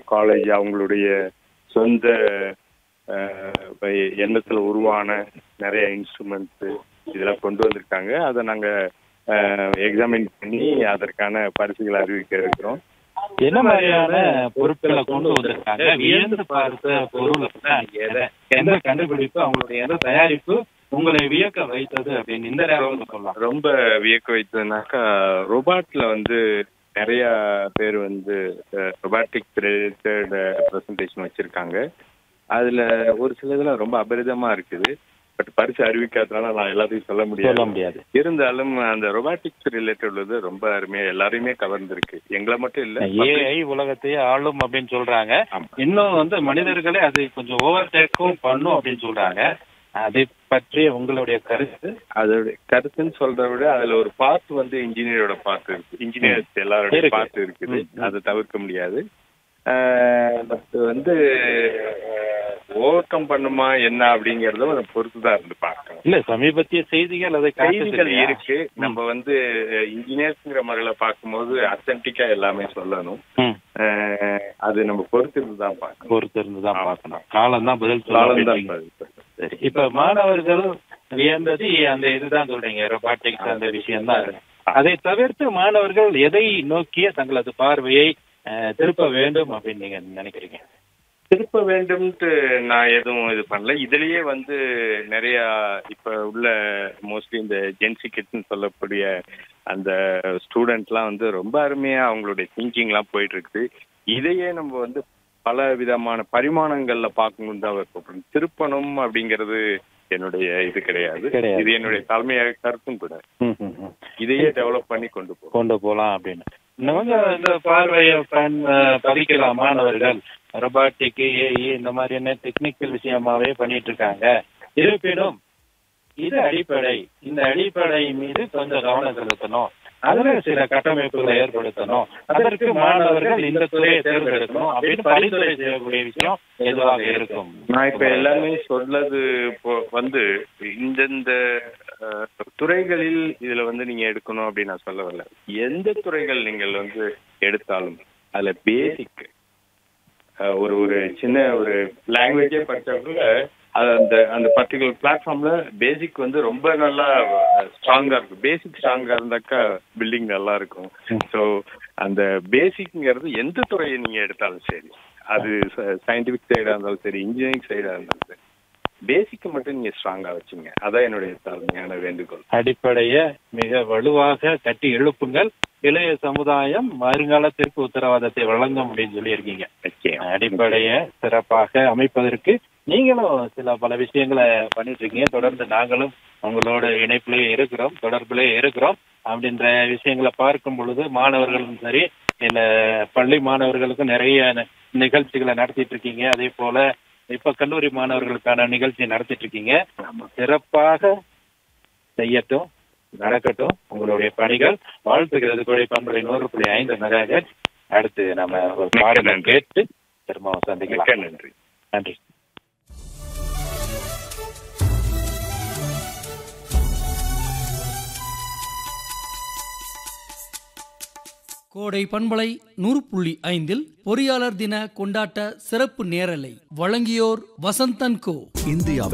College அவங்களுடைய சொந்த எண்ணத்துல உருவான நிறைய இன்ஸ்ட்ருமெண்ட்ஸ் இதெல்லாம் கொண்டு வந்திருக்காங்க அதை நாங்க எக்ஸாமின் பண்ணி அதற்கான பரிசுகளை அறிவிக்க இருக்கிறோம் என்ன மாதிரியான பொருட்களை கொண்டு வந்திருக்காங்க வியந்து பார்த்த பொருள் அப்படின்னா எதை எந்த கண்டுபிடிப்பு அவங்களுடைய எந்த தயாரிப்பு உங்களை வியக்க வைத்தது அப்படின்னு இந்த நேரம் சொல்லலாம் ரொம்ப வியக்க வைத்ததுனாக்கா ரொபாட்ல வந்து நிறைய பேர் வந்து ரொபாட்டிக் ரிலேட்டட் ப்ரெசன்டேஷன் வச்சிருக்காங்க அதுல ஒரு சிலதுலாம் ரொம்ப அபரிதமா இருக்குது பட் பரிசு அறிவிக்காதனால நான் எல்லாத்தையும் சொல்ல சொல்ல முடியாது முடியாது இருந்தாலும் அந்த ரொபாட்டிக்ஸ் ரிலேட்டட் உள்ளது ரொம்ப அருமையா எல்லாரையுமே கவர்ந்திருக்கு எங்களை மட்டும் இல்ல ஏஐ உலகத்தையே ஆளும் அப்படின்னு சொல்றாங்க ஆமா. இன்னும் வந்து மனிதர்களே அது கொஞ்சம் ஓவர் டேக்கும் பண்ணும் அப்படின்னு சொல்றாங்க அதை பற்றி உங்களுடைய கருத்து அதோட கருத்துன்னு சொல்றத விட அதுல ஒரு பார்ட் வந்து இன்ஜினியரோட பார்ட் இருக்கு இன்ஜினியர்ஸ் எல்லாரோட இருக்கு. பார்ட் இருக்குது ம், ம். அதை தவிர்க்க முடியாது பட் வந்து ஓவர் கம் பண்ணுமா என்ன அப்படிங்கறத ஒரு பொறுத்து தான் இருந்து பார்க்கணும் இல்ல சமீபத்திய செய்திகள் அதை காட்டுது செய்திகள் இல்லையா? இருக்கு நம்ம வந்து இன்ஜினியர்ஸ்ங்கிற முறையில பார்க்கும்போது அத்தன்டிக்கா எல்லாமே சொல்லணும் ம். அஹ், அது நம்ம பொறுத்து இருந்து தான் பார்க்கணும் பொறுத்து இருந்து தான் ஆமா. பார்க்கணும் காலம் தான் பதில் காலம் சொல்லும் தான் பதில் சொல்லும். சரி இப்ப மாணவர்கள் வியந்தது அந்த இதுதான் சொல்றீங்க ரொபாட்டிக்ஸ் அந்த விஷயம் தான் அதை தவிர்த்து மாணவர்கள் எதை நோக்கிய தங்களது பார்வையை அஹ், திருப்ப வேண்டும் அப்படின்னு நீங்க நினைக்கிறீங்க திருப்ப வேண்டும்ட்டு நான் எதுவும் இது பண்ணல இதுலயே வந்து நிறைய இப்ப உள்ள மோஸ்ட்லி இந்த ஜென்சி கிட்ஸ்னு சொல்லக்கூடிய அந்த ஸ்டூடெண்ட்லாம் வந்து ரொம்ப அருமையா அவங்களுடைய திங்கிங்லாம் போயிட்டு இருக்குது இதையே நம்ம வந்து பல விதமான பரிமாணங்கள்ல பார்க்கணும் தான் விருப்பப்படும் திருப்பணும் அப்படிங்கிறது என்னுடைய இது கிடையாது கிடையாது. இது என்னுடைய தலைமையாக கருத்தும் கூட ம், ம், ம். இதையே டெவலப் பண்ணி கொண்டு போறோம் கொண்டு போலாம் அப்படின்னு இன்னும் இந்த பார்வையை பண் அஹ், பதிக்கலாம் மாணவர்கள் ரொபாட்டிக் ஏஇ இந்த மாதிரியான டெக்னிக்கல் விஷயமாவே பண்ணிட்டு இருக்காங்க இருப்பினும் இது அடிப்படை இந்த அடிப்படை மீது கொஞ்சம் கவனம் செலுத்தணும் அதுல சில கட்டமைப்புகளை ஏற்படுத்தணும் அதற்கு மாணவர்கள் இந்த துறையை தேர்ந்தெடுக்கணும் அப்படின்னு பரிந்துரை செய்யக்கூடிய விஷயம் எதுவாக இருக்கும் நான் இப்ப எல்லாமே சொல்லது இப்போ வந்து இந்தந்த அஹ், துறைகளில் இதுல வந்து நீங்க எடுக்கணும் அப்படின்னு நான் சொல்ல வரல எந்த துறைகள் நீங்கள் வந்து எடுத்தாலும் அதுல பேசிக் ஒரு ஒரு சின்ன ஒரு லாங்குவேஜே படிச்சா கூட அது அந்த அந்த பர்டிகுலர் பிளாட்ஃபார்ம்ல பேசிக் வந்து ரொம்ப நல்லா ஸ்ட்ராங்கா இருக்கும் பேசிக் ஸ்ட்ராங்கா இருந்தாக்கா பில்டிங் நல்லா இருக்கும் ஸோ அந்த பேசிக்ங்கிறது எந்த துறையை நீங்க எடுத்தாலும் சரி அது சயின்டிபிக் சைடா இருந்தாலும் சரி இன்ஜினியரிங் சைடா இருந்தாலும் சரி பேசிக்கை மட்டும் நீங்க ஸ்ட்ராங்கா வச்சுங்க அதான் என்னுடைய தாழ்மையான வேண்டுகோள் அடிப்படைய மிக வலுவாக கட்டி எழுப்புங்கள் இளைய சமுதாயம் வருங்காலத்திற்கு உத்தரவாதத்தை வழங்க முடியும் சொல்லியிருக்கீங்க நிச்சயம் அடிப்படைய சிறப்பாக அமைப்பதற்கு நீங்களும் சில பல விஷயங்களை பண்ணிட்டு இருக்கீங்க தொடர்ந்து நாங்களும் உங்களோட இணைப்பிலேயே இருக்கிறோம் தொடர்பிலே இருக்கிறோம் அப்படின்ற விஷயங்களை பார்க்கும் பொழுது மாணவர்களும் சரி இல்ல பள்ளி மாணவர்களுக்கும் நிறைய ந- நிகழ்ச்சிகளை நடத்திட்டு இருக்கீங்க அதே போல இப்ப கல்லூரி மாணவர்களுக்கான நிகழ்ச்சி நடத்திட்டு இருக்கீங்க சிறப்பாக செய்யட்டும் நடக்கட்டும் உங்களுடைய பணிகள் வாழ்த்துக்கிறது கோடை பண்புரை நூறு புள்ளி ஐந்து மெகாஹெர்ட்ஸ் அடுத்து நம்ம ஒரு மிக்க பாடலை நன்றி. கேட்டு திரும்ப மிக்க சந்திக்கலாம் நன்றி நன்றி கோடை பண்பலை நூறு புள்ளி ஐந்தில் பொறியாளர் தின கொண்டாட்ட சிறப்பு நேரலை வழங்கியோர் வசந்தன் கோ இந்தியாவின்